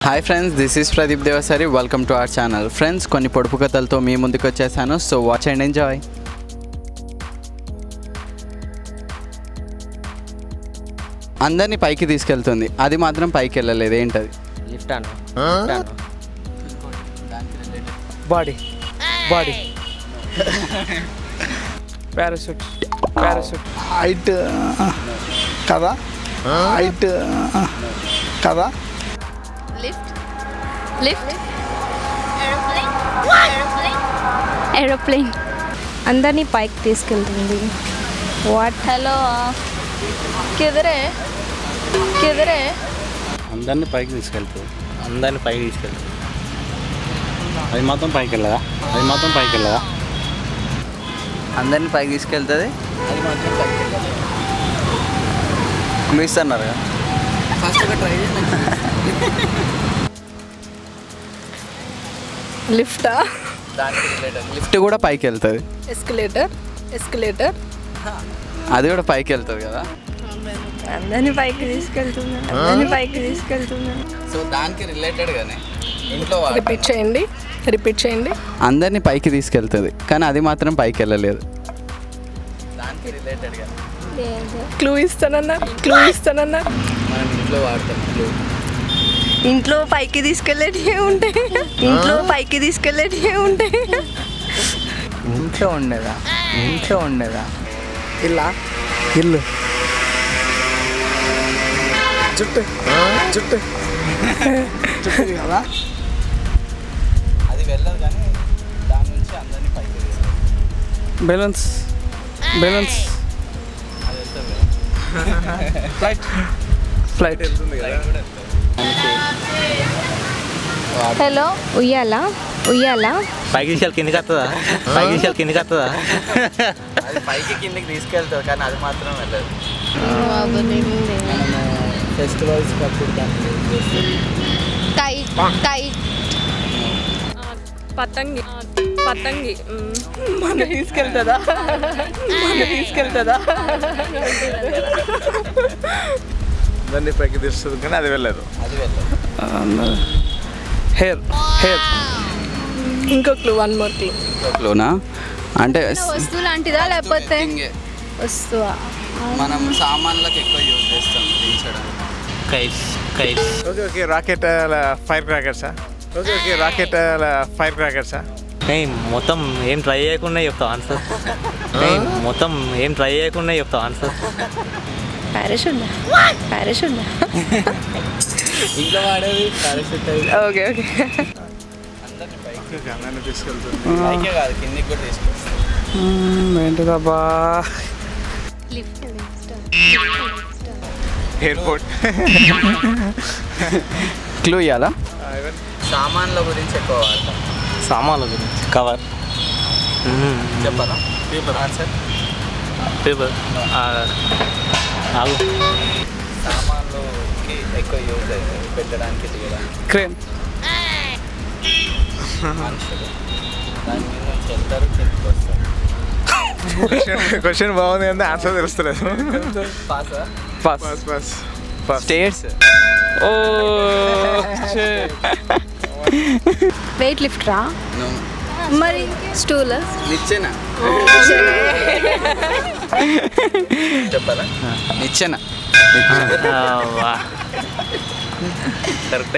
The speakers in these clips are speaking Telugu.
Hi friends this is Pradeep Devasari welcome to our channel friends కొన్ని పొడుపు కథలతో మీ ముందుకు వచ్చేసాను సో వాచ్ అండ్ ఎంజాయ్ అందరినీ పైకి తీసుకెళ్తుంది అది మాత్రం పైకి వెళ్ళలేదు ఏంటది లిఫ్ట్ అన్న body body parachute parachute height కదా హైట్ కదా లిఫ్ట్ లిఫ్ట్ ఏరోప్లేన్ అందరినీ పైకి తీసుకెళ్తుంది వాట్ హలో కిదరే కిదరే అందరినీ పైకి తీసుకెళ్తుంది అందరినీ పైకి తీసుకెళ్తుంది అది మాత్రం పైకి వెళ్ళదా అది మాత్రం పైకి వెళ్ళదా అందరినీ పైకి తీసుకెళ్తుంది అది మాత్రం పైకి వెళ్ళదు మీరు ఇస్తున్నారు కదా ఫస్ట్ ఒక ట్రై లిఫ్టా దానికి రిలేటెడ్ లిఫ్ట్ కూడా పైకి వెళ్తుంది ఎస్కలేటర్ ఎస్కలేటర్ అది కూడా పైకి వెళ్తుంది కదా అందరినీ పైకి తీసుకెళ్తుంది అందరినీ పైకి తీసుకెళ్తుంది సో దానికి రిలేటెడ్గానే ఇంట్లో రిపీట్ చేయండి రిపీట్ చేయండి అందరినీ పైకి తీసుకెళ్తుంది కానీ అది మాత్రం పైకి వెళ్ళలేదు దానికి రిలేటెడ్గా క్లూ ఇస్తానన్నారు క్లూ ఇస్తానన్నారు మనం ఇంట్లో వాడతాం క్లూ ఇంట్లో పైకి తీసుకెళ్ళేటివే ఉంటాయి ఇంట్లో పైకి తీసుకెళ్ళేటివే ఉంటాయి ఇంట్లో ఉండేదా ఇంట్లో ఉండేదా ఇల్లా ఇల్లు జుట్టు జుట్టు జుట్టు కదా అది వెళ్ళదు కానీ దాని నుంచి అందరినీ పైకి తీసుకెళ్తుంది balance balance flight flight hello ఉయ్యాలా ఉయ్యాలా పైకి తీసుకెళ్ళి కిందికి వస్తుందా పైకి తీసుకెళ్ళి కిందికి వస్తుందా అది పైకి కిందకి తీసుకెళ్తుంది కానీ అది మాత్రం వెళ్ళదు ఫెస్టివల్స్ అప్పుడు దాన్ని use చేస్తాం. కైట్ కైట్ పతంగి పతంగి మన తీసుకెళ్తుందా మన తీసుకెళ్తుందా దాన్ని పైకి తీస్తుంది కానీ అది వెళ్ళదు అది వెళ్ళదు హెయిర్ హెయిర్ ఇంకో క్లూ వన్ మోర్ క్లూ క్లూనా అంటే వస్తువు లాంటిదా లేకపోతే ఇంకే వస్తువా మనం సామాన్లకు ఎక్కువ యూజ్ చేస్తాం దించడానికి kites kites okay okay rocket fire క్రాకర్సా ఓకే ఓకే రాకెట్ ఫైర్ క్రాకర్సా మొత్తం ఏం ట్రై చేయకుండా చెప్తావు ఆన్సర్ మొత్తం ఏం ట్రై చేయకుండా చెప్తావు ఆన్సర్ పారాషూట్ పారాషూట్ ఇంట్లో వాడేది పారాషూట్ ఓకే ఓకే అందరినీ పైకి ఓకే అందరినీ తీసుకెళ్తుంది పైకే కాదు కిందికి కూడా తీసుకొస్తాం ఏంటిదబ్బా లిఫ్ట్ ఎయిర్పోర్ట్ క్లూ ఇవ్వాలా సామాన్ల గురించి ఎక్కువ వాడతాం సామాన్ల గురించి కవర్ చెప్పాలా పేపర్ ఆన్సర్ పేపర్ ఆగు సామాన్లుకి ఎక్కువ యూజ్ అవుతుంది పెట్టడానికి దిగడానికి క్రేన్ మనుషులు దాని మీద నుంచి వెళ్తారు కిందకి వస్తారు క్వశ్చన్ బాగుంది అంటే ఆన్సర్ తెలుస్తలేదు పాసా pass bus bus bus states oh wait lift రా మరి స్టూల్ నిచ్చెన చెప్పాలా నిచ్చెన కరెక్టే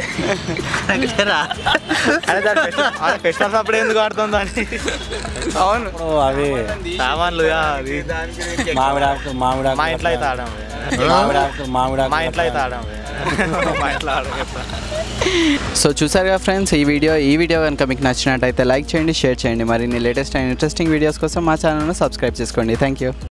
ఫెస్టివల్స్ అప్పుడు ఎందుకు ఆడుతుందో అని అవును అవి సామాన్లు యా, అది మామిడాకు మామిడాకు మా ఇంట్లో అయితే ఆడాం మామిడాకు మామిడాకు మా ఇంట్లో అయితే ఆడాం మా ఇంట్లో ఆడాం సో చూసారుగా ఫ్రెండ్స్ ఈ వీడియో ఈ వీడియో కనుక మీకు నచ్చినట్టయితే లైక్ చేయండి షేర్ చేయండి మరిన్ని లేటెస్ట్ అండ్ ఇంట్రెస్టింగ్ వీడియోస్ కోసం మా ఛానల్ను సబ్స్క్రైబ్ చేసుకోండి థ్యాంక్ యూ